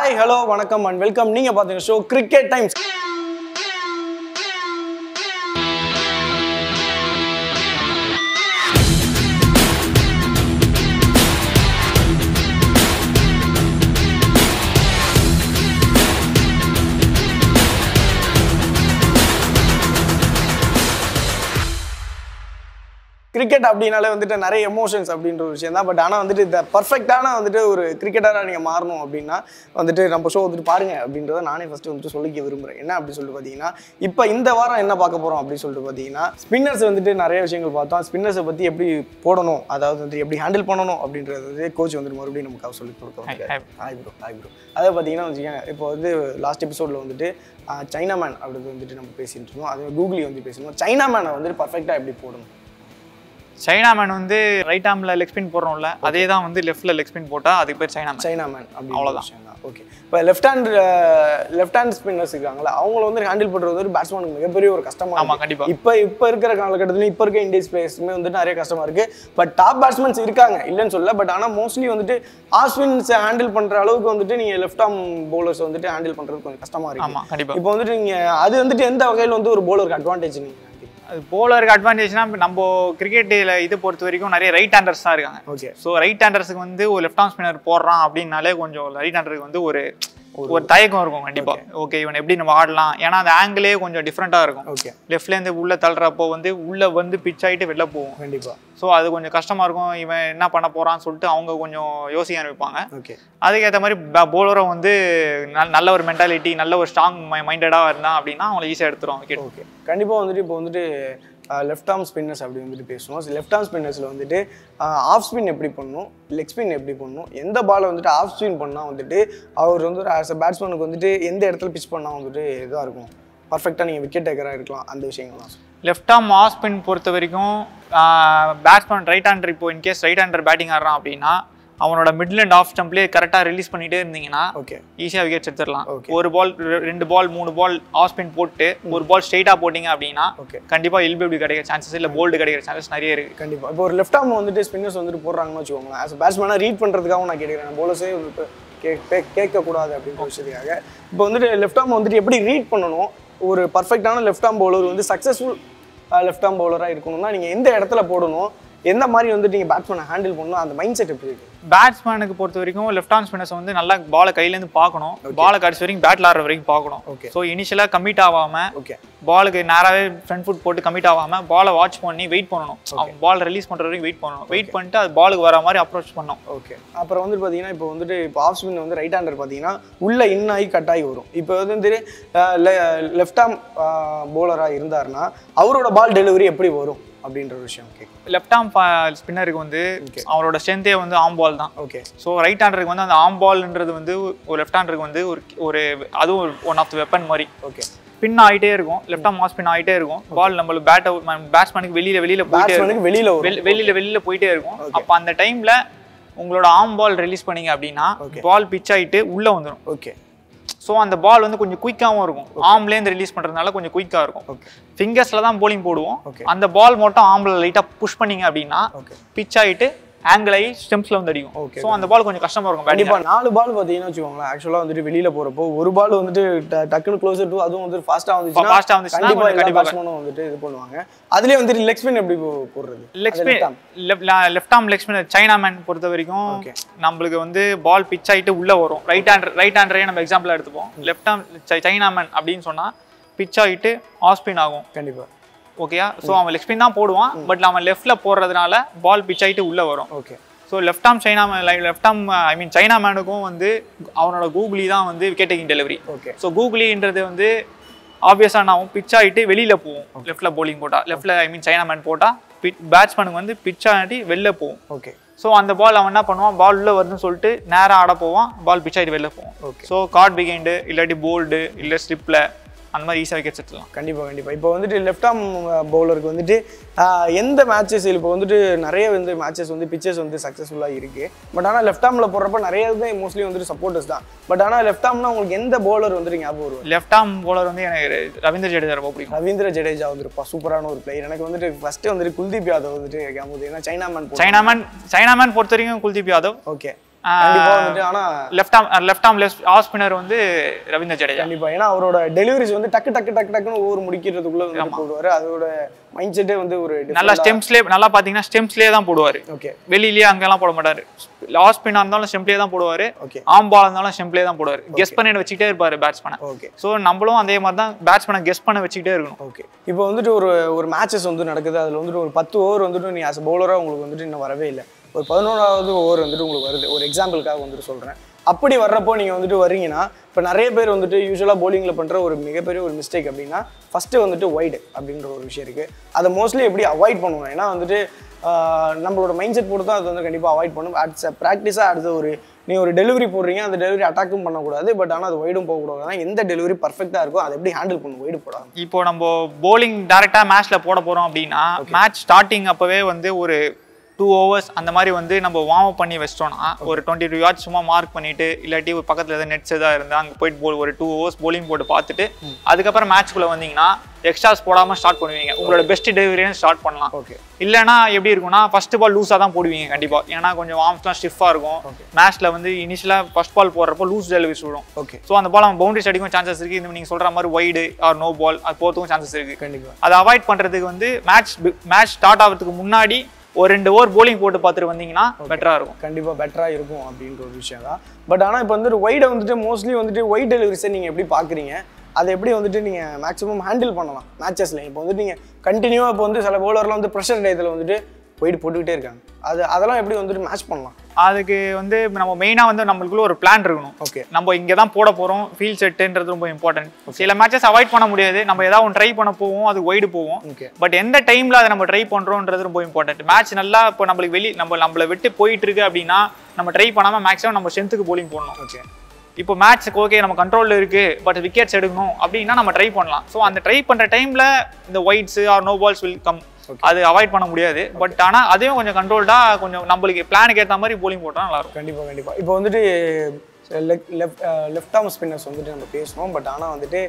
Hi hello வணக்கம் and welcome நீங்க பாத்தீங்க ஷோ கிரிக்கெட் டைம்ஸ் கிரிக்கெட் அப்படின்னாலே வந்துட்டு நிறைய எமோஷன்ஸ் அப்படின்ற ஒரு விஷயம் தான் பட் ஆனால் வந்துட்டு இந்த பர்ஃபெக்டான வந்துட்டு ஒரு கிரிக்கெட்டராக நீங்கள் மாறணும் அப்படின்னா வந்துட்டு நம்ம ஷோ வந்துட்டு பாருங்க அப்படின்றத நானே ஃபஸ்ட்டு வந்துட்டு சொல்லிக்க விரும்புகிறேன் என்ன அப்படி சொல்லிட்டு பார்த்தீங்கன்னா இப்போ இந்த வாரம் என்ன பார்க்க போகிறோம் அப்படின்னு சொல்லிட்டு பார்த்தீங்கன்னா ஸ்பின்னர்ஸ் வந்துட்டு நிறைய விஷயங்கள் பார்த்தோம் ஸ்பின்னர்ஸை பற்றி எப்படி போடணும் அதாவது வந்துட்டு எப்படி ஹேண்டில் பண்ணணும் அப்படின்றது வந்து கோச் வந்துட்டு மறுபடியும் நமக்கு சொல்லி கொடுக்க Hi, hi. Hi bro hi bro அதை பார்த்தீங்கன்னா வச்சுக்கோங்க இப்போ வந்து லாஸ்ட் எபிசோடில் வந்துட்டு சைனா மேன் அப்படி வந்துட்டு நம்ம பேசிட்டு இருந்தோம் அதே கூகுளி வந்து பேசணும் சைனா மேனை வந்துட்டு பர்ஃபெக்டாக எப்படி போடணும் சைனா மேன் வந்து ரைட் ஆர்ம்ல லெக் ஸ்பின் போடுறோம்ல அதே தான் வந்து லெஃப்ட்ல லெக் ஸ்பின் போட்டா அதுக்கு பேர் சைனா மேன் சைனா மேன் அப்படின்னு அவ்வளவுதான். விஷயம் தான் ஓகே இப்போ left hand left hand spinners இருக்காங்களா அவங்கள வந்து ஹேண்டில் பண்ணுறது ஒரு பேட்ஸ்மேனுக்கு மிகப்பெரிய ஒரு கஷ்டமா ஆமா இருக்கு. கண்டிப்பா இப்போ இப்போ இருக்கிற காலகட்டத்தில் இப்போ இருக்க இந்தியன்ஸ் பிளேயர்ஸுமே வந்துட்டு நிறைய கஷ்டமா இருக்கு பட் டாப் பேட்ஸ்மேன்ஸ் இருக்காங்க இல்லைன்னு சொல்ல பட் ஆனால் மோஸ்ட்லி வந்துட்டு ஆஸ்வின்ஸ் ஹேண்டில் பண்ற அளவுக்கு வந்துட்டு நீங்க லெஃப்ட் ஆர்ம் பவுலர்ஸ் வந்துட்டு ஹேண்டில் பண்றது கொஞ்சம் கஷ்டமா இருக்கு ஆமா கண்டிப்பா இப்போ வந்துட்டு நீங்க அது வந்துட்டு எந்த வகையில் வந்து ஒரு பவுலருக்கு அட்வான்டேஜ் நீங்க அது போலருக்கு அட்வான்டேஜ்னா நம்ம கிரிக்கெட்டில் இது பொறுத்த வரைக்கும் நிறைய ரைட் ஹேண்டர்ஸ் தான் இருக்காங்க ஓகே ஸோ ரைட் ஹேண்டர்ஸுக்கு வந்து ஒரு லெஃப்ட் ஆர்ம் ஸ்பின்னர் போடுறான் அப்படின்னாலே கொஞ்சம் ரைட் ஹேண்டருக்கு வந்து ஒரு ஒரு தயக்கம் இருக்கும் கண்டிப்பா ஓகே இவன் எப்படி நம்ம ஆடலாம் ஏன்னா அந்த ஆங்கிளே கொஞ்சம் டிஃப்ரெண்ட்டாக இருக்கும் ஓகே லெஃப்ட்லேருந்து உள்ள தள்ளுறப்போ வந்து உள்ள வந்து பிச் ஆயிட்டு வெளில போகும் கண்டிப்பா ஸோ அது கொஞ்சம் கஷ்டமா இருக்கும் இவன் என்ன பண்ண போறான்னு சொல்லிட்டு அவங்க கொஞ்சம் யோசிக்க ஆரம்பிப்பாங்க ஓகே அதுக்கேற்ற மாதிரி போலரும் வந்து நல்- நல்ல ஒரு மென்டாலிட்டி நல்ல ஒரு ஸ்ட்ராங் மைண்டடாக இருந்தான் அப்படின்னா அவங்கள ஈஸியாக எடுத்துரும் விக்கெட் ஓகே கண்டிப்பாக வந்துட்டு இப்போ வந்துட்டு லெஃப்ட் ஆர்ம் ஸ்பின்னர்ஸ் அப்படி வந்துட்டு பேசுவோம் லெஃப்ட் ஆர்ம் ஸ்பின்னர்ஸில் வந்துட்டு ஆஃப் ஸ்பின் எப்படி பண்ணணும் லெக் ஸ்பின் எப்படி பண்ணணும் எந்த பாலை வந்துட்டு ஆஃப் ஸ்பின் பண்ணால் வந்துட்டு அவர் வந்து ஆஸ் அ பேட்ஸ்மேனுக்கு வந்துட்டு எந்த இடத்துல பிச் பண்ணால் வந்துட்டு இதாக இருக்கும் பர்ஃபெக்டாக நீங்கள் விக்கெட் டேக்கராக இருக்கலாம் அந்த விஷயங்கள்லாம் லெஃப்ட் ஆர்ம் ஆஃப் ஸ்பின் பொறுத்த வரைக்கும் பேட்ஸ்மேன் ரைட் ஹேண்டர் இப்போ இன்கேஸ் ரைட் ஹேண்டர் பேட்டிங் ஆடுறான் அப்படின்னா அவனோட மிடில் அண்ட் ஆஃப் ஸ்டம்ப்லேயே கரெக்டாக ரிலீஸ் பண்ணிட்டே இருந்தீங்கன்னா ஓகே ஈஸியாக விக்கெட்ஸ் எடுத்துடலாம் Okay. ஒரு பால் ரெண்டு பால் மூணு பால் ஆஃப் ஸ்பின் போட்டு ஒரு பால் ஸ்ட்ரெயிட்டாக போட்டிங்க அப்படின்னா ஓகே கண்டிப்பாக எல்பிபி கிடைக்கிற சான்சஸ் இல்லை போல்டு கிடைக்கிற சான்சஸ் நிறைய இருக்கு கண்டிப்பாக இப்போ ஒரு லெஃப்ட் ஆர்ம் வந்துட்டு ஸ்பின்னர்ஸ் வந்துட்டு போடுறாங்கன்னு வச்சுக்கோங்களேன் ஆஸ் பேட்ஸ்மேனாக ரீட் பண்ணுறதுக்காகவும் நான் கேட்குறேன் போலர்ஸே வந்துட்டு கே கே- கேட்கக்கூடாது அப்படின்ற விஷயத்துக்காக இப்போ வந்துட்டு லெஃப்ட் ஆர்ம் வந்துட்டு எப்படி ரீட் பண்ணணும் ஒரு பர்ஃபெக்டான லெஃப்ட் ஆர்ம் பவுலர் வந்து சக்ஸஸ்ஃபுல் லெஃப்ட் ஆர்ம் பவுலராக இருக்கணும்னா நீங்கள் எந்த இடத்துல போடணும் எந்த மாதிரி வந்துட்டு நீங்கள் பேட்ஸ்மேனை ஹேண்டில் பண்ணணும் அந்த மைண்ட் செட் எப்படி இருக்கு பேட்ஸ்மேனுக்கு பொறுத்த வரைக்கும் லெஃப்ட் ஆர்ம் ஸ்பின்னர்ஸ் வந்து நல்லா பாலை கையிலேருந்து பார்க்கணும் பாலை கடைசி வரைக்கும் பேட்டில் ஆடுற வரைக்கும் பார்க்கணும் Okay. ஸோ இனிஷியலாக கமிட் ஆகாம ஓகே பாலுக்கு நேராகவே ஃப்ரண்ட் ஃபுட் போட்டு கமிட் ஆகாம பாலை வாட்ச் பண்ணி வெயிட் பண்ணணும் அவன் பால் ரிலீஸ் பண்ற வரைக்கும் வெயிட் பண்ணணும் வெயிட் பண்ணிட்டு அது பாலுக்கு வர மாதிரி அப்ரோச் பண்ணணும் ஓகே அப்புறம் வந்து பார்த்தீங்கன்னா இப்போ வந்துட்டு இப்போ ஆஃப் ஸ்பின் வந்து ரைட் ஹேண்டர் பார்த்தீங்கன்னா உள்ள இன் ஆகி கட் ஆகி வரும் இப்போ வந்து லெஃப்ட் ஆர்ம் பவுலராக இருந்தாருன்னா அவரோட பால் டெலிவரி எப்படி வரும் அப்படின்ற ஒரு விஷயம் ஓகே லெஃப்ட் ஆர்ம் ஸ்பின்னருக்கு வந்து Okay. அவரோட ஸ்ட்ரென்த்தே வந்து ஆம் பால் தான் ஓகே ஸோ ரைட் ஹேண்டருக்கு வந்து அந்த ஆம் பால்ன்றது வந்து ஒரு லெஃப்ட் ஹேண்டருக்கு வந்து ஒரு ஒரு அதுவும் ஒன் ஆஃப் த வெப்பன் மாதிரி ஓகே ஸ்பின் ஆகிட்டே இருக்கும் லெஃப்ட் ஆர்ம் ஆஃப் ஸ்பின் ஆகிட்டே இருக்கும் பால் நம்மளுக்கு பேட் பேட்ஸ்மேனுக்கு வெளியில வெளியில போயிட்டே இருக்கும் பேட்ஸ்மேனுக்கு வெளியில வரும் வெளி- வெளியில வெளியில போயிட்டே இருக்கும் அப்ப அந்த டைம்ல உங்களோட ஆம் பால் ரிலீஸ் பண்ணீங்க அப்படின்னா Okay. பால் பிச் ஆயிட்டு உள்ள வந்துடும் ஓகே ஸோ அந்த பால் வந்து கொஞ்சம் குயிக்காகவும் இருக்கும் ஆம்லேருந்து ரிலீஸ் பண்றதுனால கொஞ்சம் குயிக்காக இருக்கும் ஓகே ஃபிங்கர்ஸ்ல தான் போலிங் போடுவோம் Okay. அந்த பால் மட்டும் ஆம்பில் லைட்டா புஷ் பண்ணீங்க அப்படின்னா ஓகே பிச் ஆயிட்டு ஆங்கிள் ஆகி ஸ்டெம்ஸ்ல வந்து அடிக்கும் Okay. ஸோ அந்த பால் கொஞ்சம் கஷ்டமா இருக்கும் கண்டிப்பா கண்டிப்பா நாலு பால் பார்த்தீங்கன்னா வச்சுக்கோங்களேன் ஆக்சுவலாக வந்துட்டு வெளியில போறப்போ ஒரு பால் வந்துட்டு ட- டக்குன்னு க்ளோசர் டு அதுவும் வந்து ஃபாஸ்ட்டாக வந்துச்சுன்னா Fast ஆ வந்துச்சுன்னா கண்டிப்பா கொஞ்சம் எல்லா கண்டிப்பா பேட்ஸ்மேனும் வந்துட்டு இது பண்ணுவாங்க அதுலயே வந்துட்டு லெக் ஸ்பின் எப்படி போ- போடுறது லெக் அது left arm. Spin left arm leg spinner chinaman பொறுத்த வரைக்கும் Okay. நம்மளுக்கு வந்து பால் பிச் ஆயிட்டு உள்ள வரும் ரைட் ஹேண்டர் ரைட் ஹேண்டரே நம்ம எக்ஸாம்பிள் எடுத்துப்போம் லெஃப்ட் ஆர்ம் சைனா மேன் அப்படின்னு சொன்னா பிச் ஆயிட்டு ஆஃப் ஸ்பின் ஆகும் கண்டிப்பா ஓகேயா ஸோ அவன் லெக் ஸ்பின் தான் போடுவான் பட் அவன் லெஃப்ட்ல போடுறதுனால பால் பிச் ஆயிட்டு உள்ள வரும் okay so left arm china left arm I mean china மேனுக்கும் வந்து அவனோட கூகுளி தான் வந்து wicket taking delivery okay so கூகுளின்றது வந்து ஆப்வியஸாக நான் பிச் ஆகிட்டு வெளியில போகும் லெஃப்ட்ல bowling போட்டா லெஃப்ட்ல ஐ மீன் சைனா மேன் போட்டா பேட்ஸ்மேனுக்கு வந்து பிச் ஆகிட்டு வெளில போகும் ஓகே ஸோ அந்த பால் அவன் என்ன பண்ணுவான் பால் உள்ள வருதுன்னு சொல்லிட்டு நேரா ஆட போவான் பால் பிச் ஆகிட்டு வெளில போகும் Okay. ஸோ கார்ட் பிகைண்டு இல்லாட்டி போல்டு இல்லை ஸ்லிப்ல அந்த மாதிரி ஈஸியாக விக்கெட் எடுத்துலாம் கண்டிப்பா கண்டிப்பா இப்போ வந்துட்டு லெஃப்ட் ஆர்ம் பவுலருக்கு வந்துட்டு ஆஹ், எந்த மேட்சஸ் இப்போ வந்துட்டு நிறைய வந்து மேட்சஸ் வந்து பிச்சஸ் வந்து சக்ஸஸ்ஃபுல்லாக இருக்கு பட் ஆனால் லெஃப்ட் ஆர்மில் போடுறப்ப நிறைய வந்து மோஸ்ட்லி வந்துட்டு சப்போர்ட்டர்ஸ் தான் பட் ஆனால் லெஃப்ட் ஆர்ம்னா உங்களுக்கு எந்த பவுலர் வந்துட்டு ஞாபகம் வருவார் லெஃப்ட் ஆர்ம் bowler வந்து எனக்கு ரவீந்திர ஜடேஜா ரொம்ப பிடிக்கும் ரவீந்திர ஜடேஜா வந்துருப்பா சூப்பரான ஒரு பிளேயர் எனக்கு வந்துட்டு ஃபர்ஸ்ட் வந்துட்டு குல்தீப் யாதவ் வந்துட்டு ஞாபகம் ஏன்னா chinaman chinaman chinaman பொறுத்த வரைக்கும் குல்தீப் யாதவ் ஓகே கண்டிப்பா வந்துட்டு ஆனா left arm left arm left off spinner வந்து ரவீந்திர ஜடேஜா கண்டிப்பா ஏன்னா அவரோட டெலிவரிஸ் வந்து டக்கு டக்கு டக்கு டக்குன்னு ஒவ்வொரு முடிக்கிறதுக்குள்ள வந்து போடுவாரு அதோட மைண்ட் செட்டே வந்து ஒரு நல்லா ஸ்டெம்ஸ்லேயே நல்லா பார்த்தீங்கன்னா ஸ்டெம்ஸ்லேயே தான் போடுவார் ஓகே வெளியிலேயே அங்கெல்லாம் போட மாட்டாரு லாஸ்ட் ஸ்பின்னாக இருந்தாலும் ஸ்டெம்ப்லேயே தான் போடுவார் ஓகே ஆம் பால் இருந்தாலும் ஸ்டெம்ப்லேயே தான் போடுவார் கெஸ் பண்ணி வச்சுக்கிட்டே இருப்பாரு பேட்ஸ்மேனை ஓகே ஸோ நம்மளும் அதே மாதிரி தான் பேட்ஸ்மேனை கெஸ் பண்ண வச்சுக்கிட்டே இருக்கணும் ஓகே இப்போ வந்துட்டு ஒரு ஒரு மேட்சஸ் வந்து நடக்குது அதில் வந்துட்டு ஒரு பத்து ஓவர் வந்துட்டு நீ ஆஸ் பவுலராக உங்களுக்கு வந்துட்டு இன்னும் வரவே இல்லை ஒரு பதினோராவது ஓவர் வந்துட்டு உங்களுக்கு வருது ஒரு எக்ஸாம்பிளுக்காக வந்துட்டு சொல்கிறேன் அப்படி வர்றப்போ நீங்கள் வந்துட்டு வர்றீங்கன்னா இப்போ நிறைய பேர் வந்துட்டு யூஸ்வலாக bowlingல பண்ணுற ஒரு மிகப்பெரிய ஒரு மிஸ்டேக் அப்படின்னா ஃபஸ்ட்டு வந்துட்டு ஒய்டு அப்படின்ற ஒரு விஷயம் இருக்குது அதை மோஸ்ட்லி எப்படி அவாய்ட் பண்ணுவோம் ஏன்னா வந்துட்டு ஆஹ், நம்மளோட மைண்ட் செட் பொறுத்து தான் அது வந்து கண்டிப்பாக அவாய்ட் பண்ணும் அட்ஸ் ப்ராக்டிஸாக அடுத்த ஒரு நீ ஒரு டெலிவரி போடுறீங்க அந்த டெலிவரி அட்டாக்கும் பண்ணக்கூடாது பட் ஆனால் அது ஒய்டும் போகக்கூடாது ஆனால் எந்த டெலிவரி பர்ஃபெக்டாக இருக்கோ அதை எப்படி ஹேண்டில் பண்ணும் ஒய்டு போடாது இப்போ நம்ம bowling டேரெக்டாக மேட்ச்ல போட போறோம் அப்படின்னா மேட்ச் ஸ்டார்டிங் அப்பவே வந்து ஒரு டூ ஹவர்ஸ் அந்த மாதிரி வந்து நம்ம வார்ம் அப் பண்ணி வச்சிட்டோம்னா ஒரு டுவெண்ட்டி டூ யார்ட்ஸ் சும்மா மார்க் பண்ணிட்டு இல்லாட்டி ஒரு பக்கத்தில் எதாவது நெட்ஸ் எதாவது இருந்தால் அங்கே போயிட்டு போல் ஒரு டூ ஹவர்ஸ் bowling போட்டு பார்த்துட்டு அதுக்கப்புறம் மேட்ச்குள்ளே வந்தீங்கன்னா எக்ஸ்ட்ராஸ் போடாமல் ஸ்டார்ட் பண்ணுவீங்க உங்களோட பெஸ்ட் டெலிவரியும் ஸ்டார்ட் பண்ணலாம் ஓகே இல்லைன்னா எப்படி இருக்கும்னா ஃபர்ஸ்ட் பால் லூஸாக தான் போடுவீங்க கண்டிப்பாக ஏன்னா கொஞ்சம் வார்ம்ஸ்லாம் ஸ்டிஃபாக இருக்கும் மேட்ச்ல வந்து இனிஷியலாக ஃபர்ஸ்ட் பால் போடுறப்போ லூஸ் டெலிவரிஸ் விடும் ஓகே ஸோ அந்த பால் அவன் பவுண்டரிஸ் அடிக்கும் சான்சஸ் இருக்கு இந்த நீங்கள் சொல்ற மாதிரி வைடு ஆர் நோ பால் அது போகிறதுக்கும் சான்சஸ் இருக்கு கண்டிப்பாக அதை அவாய்ட் பண்றதுக்கு வந்து மேட்ச் மேட்ச் ஸ்டார்ட் ஆகிறதுக்கு முன்னாடி ஒரு ரெண்டு ஓவர் bowling போட்டு பார்த்துட்டு வந்தீங்கன்னா பெட்டரா இருக்கும் கண்டிப்பாக பெட்டராக இருக்கும் அப்படின்ற ஒரு விஷயம் தான் பட் ஆனால் இப்போ வந்துட்டு ஒய்டை வந்துட்டு மோஸ்ட்லி வந்துட்டு ஒயிட் டெலிவரிஸை நீங்கள் எப்படி பார்க்குறீங்க அதை எப்படி வந்துட்டு நீங்கள் மேக்ஸிமம் ஹேண்டில் பண்ணலாம் மேட்சஸில் இப்போ வந்துட்டு நீங்கள் கண்டினியூவாக இப்போ வந்து சில பவுலர்லாம் வந்து ப்ரெஷர் டயத்தில் வந்துட்டு ஒயிட் போட்டுக்கிட்டே இருக்காங்க அது அதெல்லாம் எப்படி வந்துட்டு மேட்ச் பண்ணலாம் அதுக்கு வந்து நம்ம மெயினாக வந்து நம்மளுக்குள்ள ஒரு பிளான் இருக்கணும் ஓகே நம்ம இங்கே தான் போட போகிறோம் ஃபீல் செட்டுன்றது ரொம்ப இம்பார்ட்டன்ட் சில மேட்சஸ் அவாய்ட் பண்ண முடியாது நம்ம ஏதாவது ஒன்று ட்ரை பண்ண போவோம் அது வைடு போவோம் ஓகே பட் எந்த டைம்ல அதை நம்ம ட்ரை பண்றோம்ன்றது ரொம்ப இம்பார்ட்டன்ட் மேட்ச் நல்லா இப்போ நம்மளுக்கு வெளி நம்ம நம்மள விட்டு போயிட்டு இருக்கு அப்படின்னா நம்ம ட்ரை பண்ணாம மேக்ஸிமம் நம்ம ஸ்ட்ரென்த்துக்கு bowling போடணும் ஓகே இப்போ மேட்ச்சுக்கு ஓகே நம்ம கண்ட்ரோலில் இருக்கு பட் விக்கெட்ஸ் எடுக்கணும் அப்படின்னா நம்ம ட்ரை பண்ணலாம் ஸோ அந்த ட்ரை பண்ற டைம்ல இந்த wides are no balls will come அது அவாய்ட் பண்ண முடியாது பட் ஆனா அதையும் கொஞ்சம் கண்ட்ரோல்டா கொஞ்சம் நம்மளுக்கு பிளானுக்கு ஏற்ற மாதிரி bowling போட்டா நல்லா இருக்கும் கண்டிப்பாக கண்டிப்பாக இப்போ வந்துட்டு லெஃப்ட் லெஃப்ட் ஆர்ம் ஸ்பின்னர்ஸ் வந்துட்டு நம்ம பேசணும் பட் ஆனால் வந்துட்டு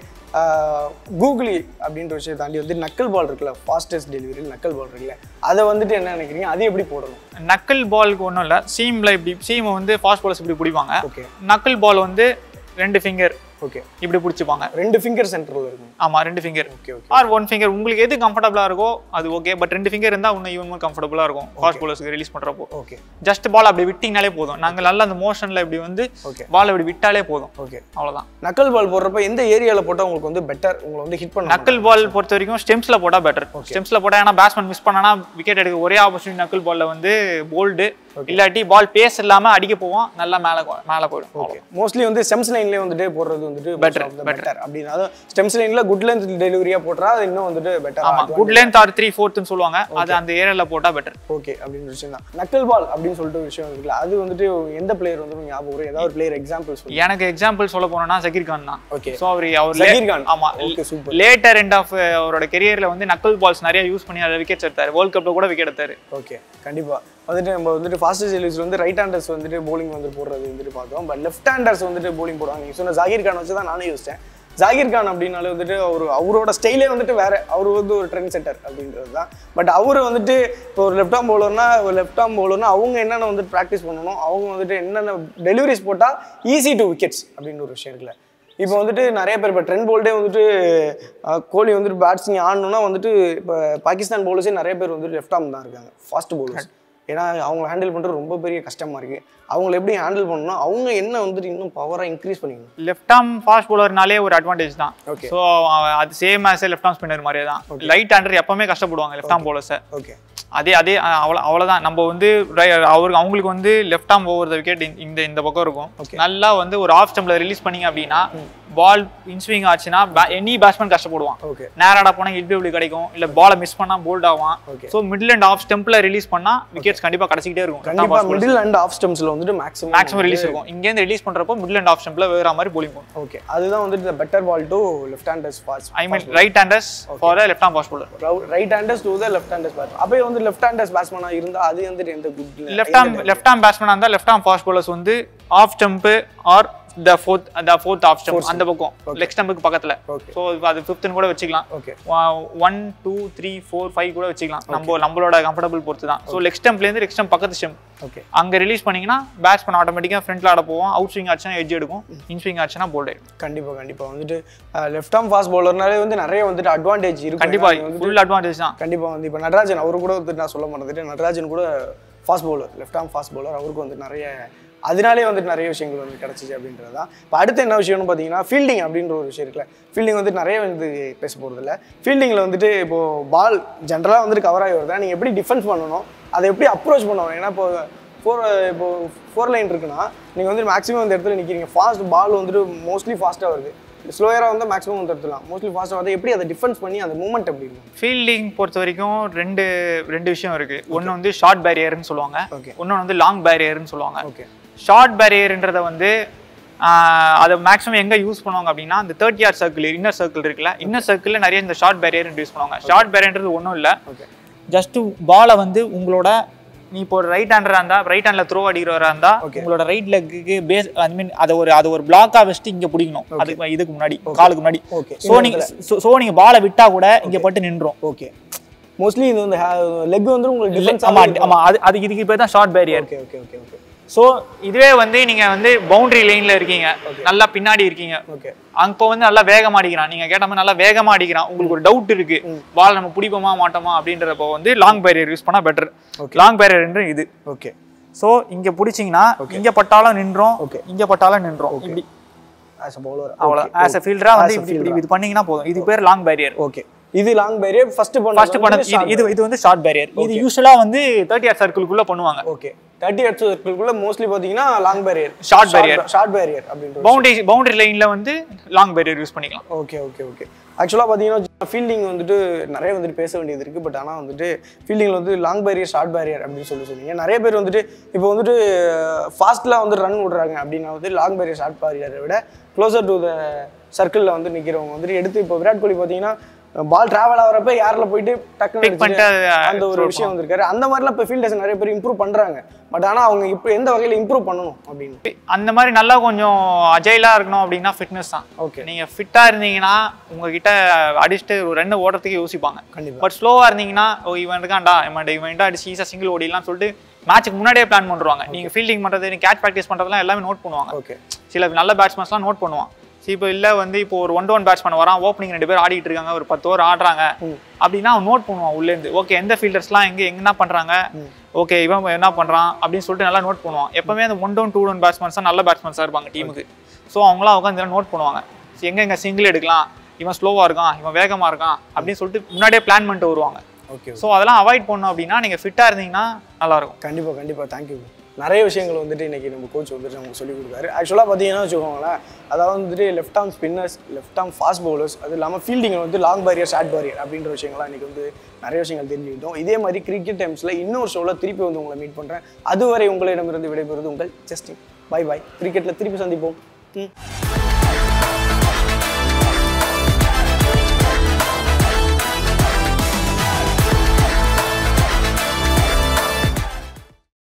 கூகுளி அப்படின்ற விஷயத்தை தாண்டி வந்து நக்கல் பால் இருக்குல்ல ஃபாஸ்டஸ்ட் டெலிவரி நக்கல் பால் இருக்குல்ல அதை வந்துட்டு என்ன நினைக்கிறீங்க அது எப்படி போடணும் நக்கல் பாலுக்கு ஒன்றும் இல்லை சீம்ல இப்படி சீமை வந்து ஃபாஸ்ட் பால்ஸ் இப்படி பிடிப்பாங்க ஓகே நக்கல் பால் வந்து ரெண்டு ஃபிங்கர் ஓகே இப்படி பிடிச்சிப்பாங்க ரெண்டு ஃபிங்கர் சென்டரில் இருக்கும் ஆமா ரெண்டு finger okay okay or one finger உங்களுக்கு எது கம்ஃபர்டபுளா இருக்கோ அது ஓகே பட் ரெண்டு ஃபிங்கர் இருந்தால் இன்னும் ஈவன் கம்ஃபர்டபுளா இருக்கும் ஃபாஸ்ட் பாலர்ஸ்க்கு ரிலீஸ் பண்றப்போ ஓகே ஜஸ்ட் பால் அப்படி விட்டிங்கனாலே போதும் நாங்க நல்லா அந்த மோஷன்ல இப்படி வந்து ஓகே பால் இப்படி விட்டாலே போதும் ஓகே அவ்வளவுதான் நக்கல் பால் போடுறப்ப எந்த ஏரியாவில் போட்டால் உங்களுக்கு வந்து பெட்டர் உங்களை வந்து ஹிட் பண்ண நக்கல் பால் பொறுத்த வரைக்கும் ஸ்டெம்ஸ்ல போட்டா பெட்டர் ஸ்டெம்ஸ்ல போட்டா ஏன்னா பேட்ஸ்மேன் மிஸ் பண்ணனா விக்கெட் எடுக்க ஒரே ஆப்பர்ச்சுனிட்டி நக்கல் பால்ல வந்து போல்டு இல்லாட்டி பால் பேஸ் இல்லாம அடிக்க போவோம் நல்லா மேல கோ- மேல போயிடும் ஓகே மோஸ்ட்லி வந்து ஸ்டெம்ஸ் லைன்லேயே வந்துட்டு போடுறது வந்துட்டு பெட்டர் பெட்டர் அப்படின்னா அதுவும் ஸ்டெம்ஸ் லைனில் குட் லென்த் டெலிவரியாக போட்டுறா அது இன்னும் வந்துட்டு ஆமா better good length or three ஃபோர்த்னு சொல்லுவாங்க அது அந்த ஏரியால போட்டா பெட்டர் ஓகே அப்படின்ற விஷயம் தான் நக்கல் பால் அப்படின்னு சொல்லிட்டு ஒரு விஷயம் இருக்குல்ல அது வந்துட்டு எந்த பிளேயர் வந்து உங்களுக்கு ஞாபகம் வரும் ஏதாவது ஒரு பிளேயர் எக்ஸாம்பிள் சொல்லுங்க எனக்கு எக்ஸாம்பிள் சொல்ல போனோம்னா ஜகீர் கான் தான் ஓகே ஸோ அவர் அவர் ஜகீர் கான் ஆமா okay super later end of அவரோட கெரியர்ல வந்து நக்கல் பால்ஸ் நிறைய யூஸ் பண்ணி அதில் விக்கெட்ஸ் எடுத்தாரு வேர்ல்ட் கப்ல கூட விக்கெட் எடுத்தாரு ஓகே கண்டிப்பா வந்துட்டு நம்ம வந்துட்டு ஃபாஸ்டஸ்ட் டெலிவரிஸ் வந்து ரைட் ஹேண்டர்ஸ் வந்துட்டு bowling வந்து போடுறது வந்துட்டு பார்த்தோம் பட் லெஃப்ட் ஹேண்டர்ஸ் வந்துட்டு bowling போடுவாங்க நீங்க சொன்ன ஜாகிர் கான் வச்சு தான் நானே யோசிச்சேன் ஜாகிர் கான் அப்படின்னாலே வந்துட்டு அவர் அவரோட ஸ்டைலே வந்துட்டு வேற அவர் வந்து ஒரு ட்ரெண்ட் செட்டர் அப்படின்றது தான் பட் அவர் வந்துட்டு இப்போ ஒரு லெஃப்ட் ஆம் பவுலர்னா ஒரு லெஃப்ட் ஆம் பவுலர்னா அவங்க என்னென்ன வந்துட்டு ப்ராக்டிஸ் பண்ணணும் அவங்க வந்துட்டு என்னென்ன டெலிவரிஸ் போட்டால் ஈஸி டு விக்கெட்ஸ் அப்படின்னு ஒரு விஷயம் இருக்குல்ல இப்போ வந்துட்டு நிறைய பேர் இப்போ ட்ரெண்ட் போல்டே வந்துட்டு அஹ், கோலி வந்துட்டு பேட்ஸிங் ஆடணும்னா வந்துட்டு இப்போ பாகிஸ்தான் பவுலர்ஸே நிறைய பேர் வந்துட்டு லெஃப்ட் ஆர்ம் தான் இருக்காங்க ஃபாஸ்ட் பவுலர்ஸ் ஏன்னா அவங்க ஹேண்டில் பண்ணுறது ரொம்ப பெரிய கஷ்டமாக இருக்குது அவங்கள எப்படி ஹேண்டில் பண்ணணும் அவங்க என்ன வந்துட்டு இன்னும் பவராக இன்க்ரீஸ் பண்ணிக்கணும் லெஃப்ட் ஆர்ம் ஃபாஸ்ட் bowlerனாலே ஒரு அட்வான்டேஜ் தான் Okay. ஸோ அது same as left arm spinner மாதிரியே தான் ரைட் ஹேண்டர் எப்பவுமே கஷ்டப்படுவாங்க லெஃப்ட் ஆர்ம் பவுலர்ஸை ஓகே அதே அதே அஹ், அவ்வளோ அவ்வளோதான் நம்ம வந்து ரை- அவருக்கு அவங்களுக்கு வந்து left arm over the wicket இந்த இந்த பக்கம் இருக்கும் நல்லா வந்து ஒரு ஆஃப் ஸ்டம்பில் ரிலீஸ் பண்ணீங்க அப்படின்னா பால் இன்ஸ்விங் ஆச்சுன்னா எனி பேட்ஸ்மேன் கஷ்டப்படுவான் ஓகே நேராடா போனா இல்பிபிள் கிடைக்கும் இல்ல பாலை மிஸ் பண்ணா போல்ட் ஆவான் Okay. So middle and off ஸ்டெம்ப்ல ரிலீஸ் பண்ணா விக்கெட்ஸ் கண்டிப்பா கிடைச்சிக்கிட்டே இருக்கும் கண்டிப்பாக மிடில் அண்ட் ஆஃப் ஸ்டெம்ஸில் வந்துட்டு மேக்ஸிமம் மேக்ஸிமம் ரிலீஸ் இருக்கும் இங்க இருந்து ரிலீஸ் பண்றப்போ மிடில் அண்ட் ஆஃப் ஸ்டெம்ப்ல வேற மாதிரி bowling போகும் ஓகே அதுதான் வந்துட்டு better ball to left handers fast I mean right handers for left arm fast bowler right handers to the left handers bats அப்போ வந்து லெஃப்ட் ஹேண்டர்ஸ் பேட்ஸ்மேனாக இருந்தால் அது வந்துட்டு எந்த good left arm left arm பேட்ஸ்மேனா இருந்தா லெஃப்ட் ஆர்ம் ஃபாஸ்ட் bowlers வந்து off stump or the fourth the fourth off stump அந்த பக்கம் லெக் ஸ்டம்புக்கு பக்கத்துல Okay. ஸோ அது ஃபிஃப்த்னு கூட வச்சுக்கலாம் okay one two three four five கூட வச்சுக்கலாம் நம்ம நம்மளோட கம்ஃபர்டபுள் பொறுத்து தான் ஸோ லெக் ஸ்டம்ப்லேருந்து லெக் ஸ்டம்ப் பக்கத்து ஸ்டம்ப் ஓகே அங்கே ரிலீஸ் பண்ணீங்கன்னா பேட்ஸ்மேன் ஆட்டோமேட்டிக்காக ஃப்ரண்ட்ல ஆட போவோம் அவுட் ஸ்விங் ஆச்சுன்னா எட்ஜ் எடுக்கும் இன் ஸ்விங் ஆச்சுன்னா போல்ட் ஆயிடும் கண்டிப்பா கண்டிப்பா வந்துட்டு லெஃப்ட் ஆர்ம் ஃபாஸ்ட் பவுலர்னாலே வந்து நிறைய வந்துட்டு அட்வான்டேஜ் இருக்கு கண்டிப்பா ஏன்னா வந்து ஃபுல் அட்வான்டேஜ் தான் கண்டிப்பா வந்து இப்போ நடராஜன் அவரு கூட வந்துட்டு நான் சொல்ல மறந்துட்டு நடராஜன் கூட fast bowler left arm fast bowler அவருக்கு வந்து நிறைய அதனாலே வந்துட்டு நிறைய விஷயங்கள் வந்து கிடச்சிச்சு அப்படின்றது தான் இப்போ அடுத்து என்ன விஷயம்னு பார்த்தீங்கன்னா ஃபீல்டிங் அப்படின்ற ஒரு விஷயம் இருக்குல்ல ஃபீல்டிங் வந்து நிறைய வந்து பேச போகிறது இல்லை ஃபீல்டிங்கில் வந்துட்டு இப்போது பால் ஜென்ரலாக வந்துட்டு கவர் ஆகி வருதா நீங்கள் எப்படி டிஃபென்ஸ் பண்ணணும் அதை எப்படி அப்ரோச் பண்ணணும் ஏன்னா இப்போ ஃபோர் இப்போ ஃபோர் லைன் இருக்குன்னா நீங்கள் வந்து மேக்ஸிமம் அந்த இடத்துல நிற்கிறீங்க ஃபாஸ்ட் பால் வந்துட்டு மோஸ்ட்லி ஃபாஸ்ட்டாக வருது ஸ்லோயராக வந்து மேக்ஸிமம் வந்து எடுத்துலாம் மோஸ்ட்லி ஃபாஸ்ட்டாக வந்து எப்படி அதை டிஃபென்ஸ் பண்ணி அந்த மூமெண்ட் எப்படி இருக்கும் ஃபீல்டிங் பொறுத்த வரைக்கும் ரெண்டு ரெண்டு விஷயம் இருக்கு ஒன்று வந்து ஷார்ட் பேரியர்னு சொல்லுவாங்க Okay. இன்னொன்று வந்து லாங் பேரியர்னு சொல்லுவாங்க ஓகே ஷார்ட் பேரியர்ன்றத வந்து ஆஹ், அதை மேக்ஸிமம் எங்க யூஸ் பண்ணுவாங்க அப்படின்னா அந்த thirty or circle inner circle இருக்குல்ல இன்னர் சர்க்கிளில் நிறைய இந்த ஷார்ட் பேரியர் யூஸ் பண்ணுவாங்க ஷார்ட் பேரியர்ன்றது ஒன்றும் இல்லை ஓகே ஜஸ்ட் பாலை வந்து உங்களோட நீ இப்போ ரைட் ஹேண்டரா இருந்தா ரைட் ஹேண்ட்ல த்ரோ அடிக்கிறவரா இருந்தா Okay. உங்களோட ரைட் லெக்குக்கு பேஸ் ஐ மீன் அதை ஒரு அது ஒரு பிளாக்கா வச்சுட்டு இங்க பிடிக்கணும் அதுக்கு இதுக்கு முன்னாடி காலுக்கு முன்னாடி Okay. சோ நீங்க சோ நீங்க பாலை விட்டா கூட இங்க பட்டு நின்றோம் ஓகே மோஸ்ட்லி இது வந்து லெக் வந்து உங்களுக்கு டிஃபென்ஸ் ஆமா ஆமா அது அது இதுக்கு பேர் தான் short barrier okay okay okay okay so இதுவே வந்து நீங்க வந்து பவுண்டரி லைன்ல இருக்கீங்க நல்லா பின்னாடி இருக்கீங்க ஓகே அப்போ வந்து நல்லா வேகமா அடிக்கிறான் நீங்க கேட்ட மாதிரி நல்லா வேகமா அடிக்கிறான் உங்களுக்கு ஒரு டவுட் இருக்கு பால் நம்ம பிடிப்போமா மாட்டோமா அப்படின்றப்போ வந்து லாங் பேரியர் யூஸ் பண்ணா பெட்டர் Okay. லாங் பேரியர் இது ஓகே சோ இங்க பிடிச்சீங்கன்னா இங்க பட்டாலும் நின்றோம் Okay. இங்க பட்டாலும் நின்றோம் இப்படி ஆஸ் அ பவுலர் அவ்வளவு ஆஸ் அ ஃபீல்டரா வந்து As a இப்படி இப்படி இது பண்ணீங்கன்னா போதும் இது பேர் லாங் பேரியர் ஓகே இது லாங் பேரியர் ஃபர்ஸ்ட் பண்ண ஃபர்ஸ்ட் பண்ண இது இது இது வந்து ஷார்ட் பேரியர் இது யூஸ்வலா வந்து தேர்ட்டி ஆர் சர்க்கிள்குள்ள பண்ணுவாங்க ஓகே தேர்ட்டி ஹெட்ஸ் சர்க்கிள்குள்ள மோஸ்ட்லி பார்த்தீங்கன்னா long barrier Short barrier. Short barrier அப்படின்ற பவுண்டரி பவுண்டரி லைன்ல வந்து லாங் பேரியர் யூஸ் பண்ணிக்கலாம் ஓகே ஓகே ஓகே ஆக்சுவலாக பார்த்தீங்கன்னா ஃபீல்டிங் வந்துட்டு நிறைய வந்துட்டு பேச வேண்டியது இருக்குது பட் ஆனால் வந்துட்டு ஃபீல்டிங்கில் வந்து லாங் பேரியர் ஷார்ட் பேரியர் அப்படின்னு சொல்லி சொன்னீங்க நிறைய பேர் வந்துட்டு இப்போ வந்துட்டு ஃபாஸ்ட்டில் வந்து ரன் விடுறாங்க அப்படின்னா வந்து லாங் பேரியர் ஷார்ட் பேரியரை விட க்ளோசர் டு த சர்க்கிளில் வந்து நிற்கிறவங்க வந்துட்டு எடுத்து இப்போ விராட் கோலி பார்த்தீங்கன்னா பால் டிராவல் ஆகிறப்ப யாரில் போயிட்டு டக்குன்னு Pick பண்ணிட்டு அடிச்சுட்டு அதை அந்த ஒரு விஷயம் வந்திருக்காரு அந்த மாதிரிலாம் இப்போ ஃபீல்டர்ஸ் நிறைய பேர் இம்ப்ரூவ் பண்ணுறாங்க பட் ஆனால் அவங்க இப்போ எந்த வகையில் இம்ப்ரூவ் பண்ணணும் அப்படின்னு அந்த மாதிரி நல்லா கொஞ்சம் அஜைலா இருக்கணும் அப்படின்னா ஃபிட்னஸ் தான் ஓகே நீங்க ஃபிட்டா இருந்தீங்கன்னா உங்ககிட்ட அடிச்சுட்டு ஒரு ரன் ஓடுறதுக்கு யோசிப்பாங்க கண்டிப்பா. பட் ஸ்லோவா இருந்தீங்கன்னா ஓ இவன் இருக்கான்டா இவன் இவன்டா அடிச்சு ஈஸியா சிங்கிள் ஓடிடலாம் சொல்லிட்டு மேட்ச்சுக்கு முன்னாடியே பிளான் பண்ணுவாங்க நீங்க ஃபீல்டிங் பண்றது நீங்க கேட்ச் ப்ராக்டிஸ் பண்றதெல்லாம் எல்லாமே நோட் பண்ணுவாங்க ஓகே சில நல்ல பேட்ஸ்மேன்ஸ்லாம் நோட் பண்ணுவான் சரி இப்போ இல்லை வந்து இப்போ ஒரு ஒன் டு ஒன் பேட்ஸ்மேன் வரான் ஓப்பனிங் ரெண்டு பேர் ஆடிட்டு இருக்காங்க ஒரு பத்து ஓவர் ஆடுறாங்க அப்படின்னா அவன் நோட் பண்ணுவான் உள்ளேருந்து ஓகே எந்த ஃபீல்டர்ஸ்லாம் எங்கே எங்க என்ன பண்ணுறாங்க ஓகே இவன் என்ன பண்ணுறான் அப்படின்னு சொல்லிட்டு நல்லா நோட் பண்ணுவான் எப்பவுமே அந்த one down two down batsmen தான் நல்ல பேட்ஸ்மேன்ஸாக இருப்பாங்க டீமுக்கு ஸோ அவங்களாம் உட்காந்து நோட் பண்ணுவாங்க சரி, எங்க எங்க சிங்கிள் எடுக்கலாம் இவன் ஸ்லோவாக இருக்கான் இவன் வேகமாக இருக்கான் அப்படின்னு சொல்லிட்டு முன்னாடியே பிளான் பண்ணிட்டு வருவாங்க ஓகே ஸோ அதெல்லாம் அவாய்ட் பண்ணோம் அப்படின்னா நீங்கள் ஃபிட்டாக இருந்தீங்கன்னா நல்லாயிருக்கும் கண்டிப்பாக கண்டிப்பாக தேங்க்யூ நிறைய விஷயங்கள் வந்துட்டு இன்னைக்கு நம்ம கோச் வந்துட்டு நமக்கு சொல்லி கொடுத்தாரு ஆக்சுவலாக பார்த்தீங்கன்னா வச்சுக்கோங்களேன் அதாவது வந்துட்டு left arm spinners left arm fast bowlers அது இல்லாமல் ஃபீல்டிங்கில் வந்து லாங் பேரியர் ஷார்ட் பேரியர் அப்படின்ற விஷயங்கள்லாம் இன்னைக்கு வந்து நிறைய விஷயங்கள் தெரிஞ்சுக்கிட்டோம் இதே மாதிரி கிரிக்கெட் டைம்ஸில் இன்னொரு ஷோவில் திருப்பி வந்து உங்களை மீட் பண்ணுறேன் அதுவரை உங்களிடமிருந்து விடைபெறுவது உங்கள் ஜஸ்டின் பை பை கிரிக்கெட்டில் திருப்பி சந்திப்போம் ம்